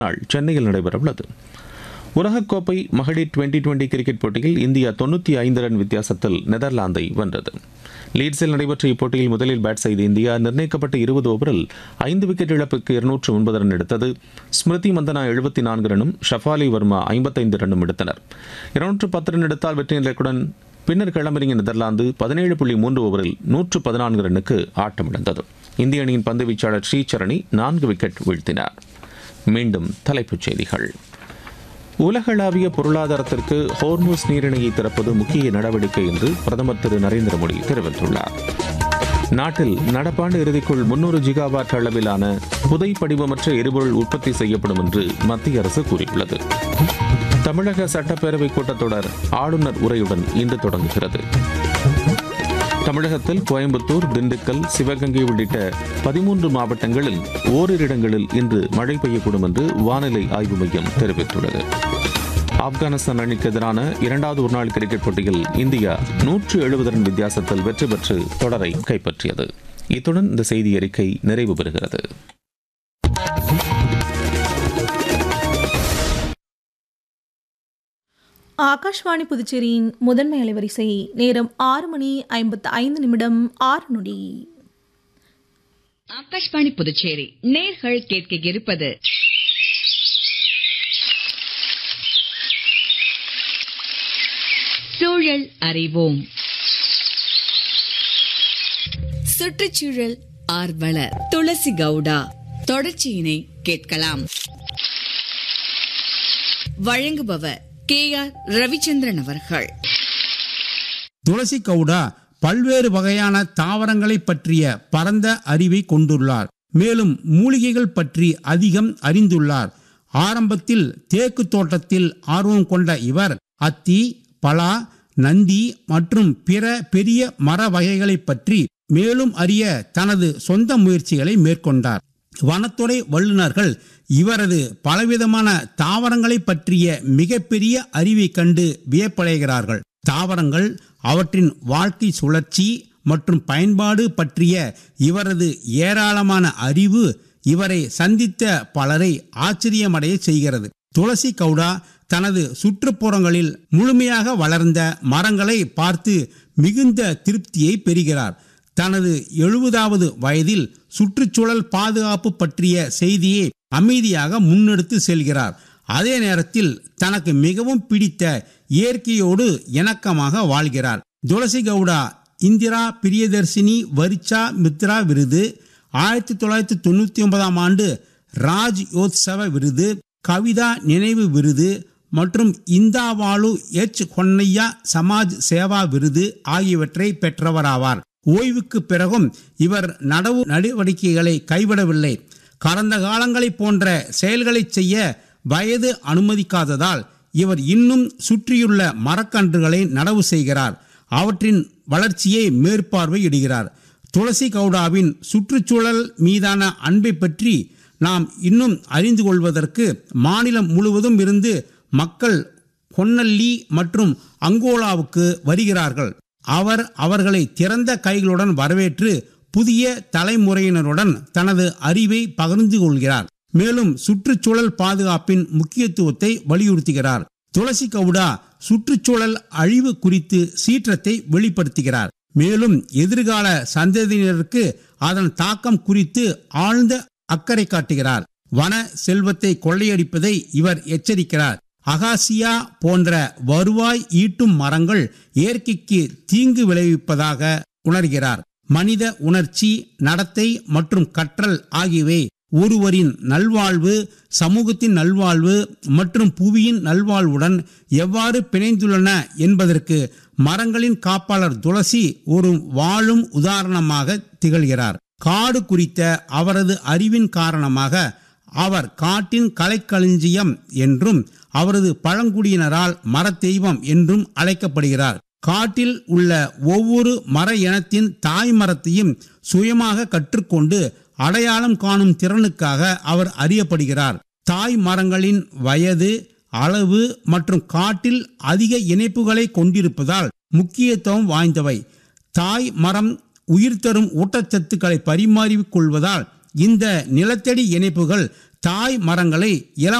நாள் சென்னையில் நடைபெறவுள்ளது உலகக்கோப்பை மகளிர் டுவெண்டி டுவெண்டி கிரிக்கெட் போட்டியில் இந்தியா தொண்ணூற்றி ஐந்து ரன் வித்தியாசத்தில் நெதர்லாந்தை வென்றது லீட்ஸில் நடைபெற்ற இப்போட்டியில் முதலில் பேட் செய்த இந்தியா நிர்ணயிக்கப்பட்ட இருபது ஓவரில் ஐந்து விக்கெட் இழப்புக்கு இருநூற்று ஒன்பது ரன் எடுத்தது ஸ்மிருதி மந்தனா எழுபத்தி நான்கு ரன்னும் ஷஃபாலி வர்மா ஐம்பத்தைந்து ரன்னும் எடுத்தனர் இருநூற்று பத்து ரன் எடுத்தால் வெற்றி இலக்குடன் பின்னர் களமிறங்கிய நெதர்லாந்து பதினேழு புள்ளி மூன்று ஓவரில் நூற்று பதினான்கு ரன்னுக்கு ஆட்டமிழந்தது இந்திய அணியின் பந்து வீச்சாளர் ஸ்ரீசரணி நான்கு விக்கெட் வீழ்த்தினார் மீண்டும் தலைப்புச் செய்திகள் உலகளாவிய பொருளாதாரத்திற்கு ஹோர்மோஸ் நீரிணையை திறப்பது முக்கிய நடவடிக்கை என்று பிரதமர் திரு நரேந்திர மோடி தெரிவித்துள்ளார் நாட்டில் நடப்பாண்டு இறுதிக்குள் முன்னூறு ஜிகாவாட் அளவிலான புதை படிவமற்ற எரிபொருள் உற்பத்தி செய்யப்படும் என்று மத்திய அரசு கூறியுள்ளது தமிழக சட்டப்பேரவை கூட்டத்தொடர் ஆளுநர் உரையுடன் இன்று தொடங்குகிறது தமிழகத்தில் கோயம்புத்தூர் திண்டுக்கல் சிவகங்கை உள்ளிட்ட பதிமூன்று மாவட்டங்களில் ஓரிரு இடங்களில் இன்று மழை பெய்யக்கூடும் என்று வானிலை ஆய்வு மையம் தெரிவித்துள்ளது ஆப்கானிஸ்தான் அணிக்கு எதிரான இரண்டாவது ஒருநாள் கிரிக்கெட் போட்டியில் இந்தியா நூற்று எழுபது ரன் வித்தியாசத்தில் வெற்றி பெற்று தொடரை கைப்பற்றியது இத்துடன் இந்த செய்தி அறிக்கை நிறைவு பெறுகிறது ஆகாஷ்வாணி புதுச்சேரியின் முதன்மை அலைவரிசை நேரம் ஆறு மணி ஐம்பத்து ஐந்து நிமிடம் ஆறு நொடி ஆகாஷ்வாணி புதுச்சேரி நேர்கள் கேட்க இருப்பது சூழல் அறிவோம் சுற்றுச்சூழல் ஆர்வலர் துளசி கவுடா தொடர்ச்சியினை கேட்கலாம் வழங்குபவர் கே ஆர் ரவிச்சந்திரன் அவர்கள் துளசி கவுடா பல்வேறு வகையான தாவரங்களை பற்றிய பரந்த அறிவை கொண்டுள்ளார் மேலும் மூலிகைகள் பற்றி அதிகம் அறிந்துள்ளார் ஆரம்பத்தில் தேக்கு தோட்டத்தில் ஆர்வம் கொண்ட இவர் அத்தி பலா நந்தி மற்றும் பிற பெரிய மர வகைகளை பற்றி மேலும் அறிய தனது சொந்த முயற்சிகளை மேற்கொண்டார் வனத்துறை வல்லுநர்கள் இவரது பலவிதமான தாவரங்களை பற்றிய மிகப்பெரிய அறிவை கண்டு வியப்படைகிறார்கள் தாவரங்கள் அவற்றின் வாழ்க்கை சுழற்சி மற்றும் பயன்பாடு பற்றிய இவரது ஏராளமான அறிவு இவரை சந்தித்த பலரை ஆச்சரியமடைய செய்கிறது துளசி கவுடா தனது சுற்றுப்புறங்களில் முழுமையாக வளர்ந்த மரங்களை பார்த்து மிகுந்த திருப்தியை பெறுகிறார் தனது எழுபதாவது வயதில் சுற்றுச்சூழல் பாதுகாப்பு பற்றிய செய்தியை அமைதியாக முன்னெடுத்து செல்கிறார் அதே நேரத்தில் தனக்கு மிகவும் பிடித்த இயற்கையோடு இணக்கமாக வாழ்கிறார் துளசி கவுடா இந்திரா பிரியதர்சினி வரிச்சா மித்ரா விருது ஆயிரத்தி தொள்ளாயிரத்தி தொண்ணூற்றி ஒன்பதாம் ஆண்டு ராஜ் யோத்சவ விருது கவிதா நினைவு விருது மற்றும் இந்தாவாலு எச் கொன்னையா சமாஜ் சேவா விருது ஆகியவற்றை பெற்றவராவார் ஓய்வுக்கு பிறகும் இவர் நடவு நடவடிக்கைகளை கைவிடவில்லை கடந்த காலங்களைப் போன்ற செயல்களை செய்ய வயது அனுமதிக்காததால் இவர் இன்னும் சுற்றியுள்ள மரக்கன்றுகளை நடவு செய்கிறார் அவற்றின் வளர்ச்சியை மேற்பார்வையிடுகிறார் துளசி கவுடாவின் சுற்றுச்சூழல் மீதான அன்பை பற்றி நாம் இன்னும் அறிந்து கொள்வதற்கு மாநிலம் முழுவதும் இருந்து மக்கள் கொன்னல்லி மற்றும் அங்கோலாவுக்கு வருகிறார்கள் அவர் அவர்களை திறந்த கைகளுடன் வரவேற்று புதிய தலைமுறையினருடன் தனது அறிவை பகிர்ந்து கொள்கிறார் மேலும் சுற்றுச்சூழல் பாதுகாப்பின் முக்கியத்துவத்தை வலியுறுத்துகிறார் துளசி கவுடா சுற்றுச்சூழல் அழிவு குறித்து சீற்றத்தை வெளிப்படுத்துகிறார் மேலும் எதிர்கால சந்ததியினருக்கு அதன் தாக்கம் குறித்து ஆழ்ந்த அக்கறை காட்டுகிறார் வன செல்வத்தை கொள்ளையடிப்பதை இவர் எச்சரிக்கிறார் அகாசியா போன்ற வருவாய் ஈட்டும் மரங்கள் இயற்கைக்கு தீங்கு விளைவிப்பதாக உணர்கிறார் மனித உணர்ச்சி நடத்தை மற்றும் கற்றல் ஆகியவை ஒருவரின் நல்வாழ்வு சமூகத்தின் நல்வாழ்வு மற்றும் புவியின் நல்வாழ்வுடன் எவ்வாறு பிணைந்துள்ளன என்பதற்கு மரங்களின் காப்பாளர் துளசி ஒரு வாழும் உதாரணமாக திகழ்கிறார் காடு குறித்த அவரது அறிவின் காரணமாக அவர் காட்டின் கலைக்களஞ்சியம் என்றும் அவரது பழங்குடியினரால் மரத்தெய்வம் என்றும் அழைக்கப்படுகிறார் காட்டில் உள்ள ஒவ்வொரு மர இனத்தின் தாய் மரத்தையும் சுயமாக கற்றுக்கொண்டு அடையாளம் காணும் திறனுக்காக அவர் அறியப்படுகிறார் தாய் மரங்களின் வயது அளவு மற்றும் காட்டில் அதிக இணைப்புகளை கொண்டிருப்பதால் முக்கியத்துவம் வாய்ந்தவை தாய் மரம் உயிர் தரும் ஊட்டச்சத்துக்களை பரிமாறிக் கொள்வதால் இந்த நிலத்தடி இணைப்புகள் தாய் மரங்களை இளம்